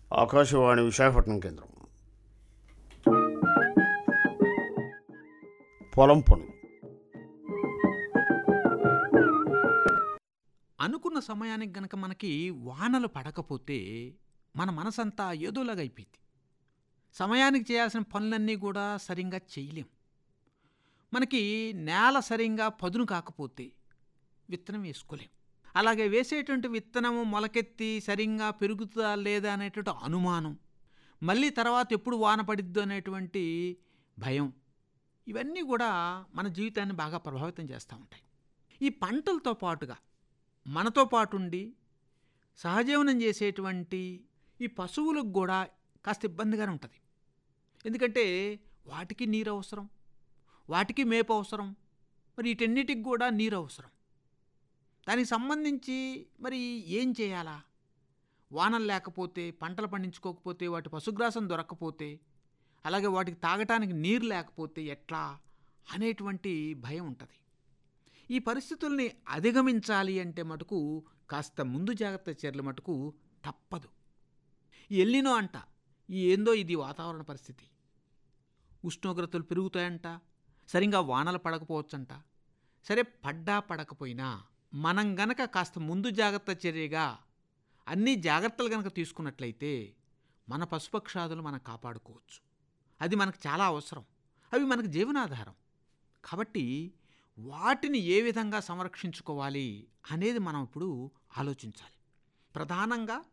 ఆకాశవాణి విశాఖపట్నం కేంద్రం పొలం పనులు అనుకున్న సమయానికి గనక మనకి వానలు పడకపోతే మన మనసంతా ఏదోలాగా అయిపోయింది సమయానికి చేయాల్సిన పనులన్నీ కూడా సరిగ్గా చేయలేం మనకి నేల సరిగ్గా పదును కాకపోతే విత్తనం వేసుకోలేం అలాగే వేసేటువంటి విత్తనము మొలకెత్తి సరిగ్గా పెరుగుతుందా లేదా అనేటువంటి అనుమానం మళ్ళీ తర్వాత ఎప్పుడు వాన పడిద్దో అనేటువంటి భయం ఇవన్నీ కూడా మన జీవితాన్ని బాగా ప్రభావితం చేస్తూ ఉంటాయి ఈ పంటలతో పాటుగా మనతో పాటు ఉండి సహజీవనం చేసేటువంటి ఈ పశువులకు కూడా కాస్త ఇబ్బందిగానే ఉంటుంది ఎందుకంటే వాటికి నీరు అవసరం వాటికి మేపు అవసరం మరి వీటన్నిటికి కూడా నీరు అవసరం దానికి సంబంధించి మరి ఏం చేయాలా వానలు లేకపోతే పంటలు పండించుకోకపోతే వాటి పశుగ్రాసం దొరకకపోతే అలాగే వాటికి తాగటానికి నీరు లేకపోతే ఎట్లా అనేటువంటి భయం ఉంటుంది ఈ పరిస్థితుల్ని అధిగమించాలి అంటే మటుకు కాస్త ముందు జాగ్రత్త చర్యలు మటుకు తప్పదు ఈ ఎల్లినో అంట ఈ ఏందో ఇది వాతావరణ పరిస్థితి ఉష్ణోగ్రతలు పెరుగుతాయంట సరిగా వానలు పడకపోవచ్చంట సరే పడ్డా పడకపోయినా మనం గనక కాస్త ముందు జాగ్రత్త చర్యగా అన్ని జాగ్రత్తలు గనక తీసుకున్నట్లయితే మన పశుపక్షాదులు మనం కాపాడుకోవచ్చు అది మనకు చాలా అవసరం అవి మనకు జీవనాధారం కాబట్టి వాటిని ఏ విధంగా సంరక్షించుకోవాలి అనేది మనం ఇప్పుడు ఆలోచించాలి ప్రధానంగా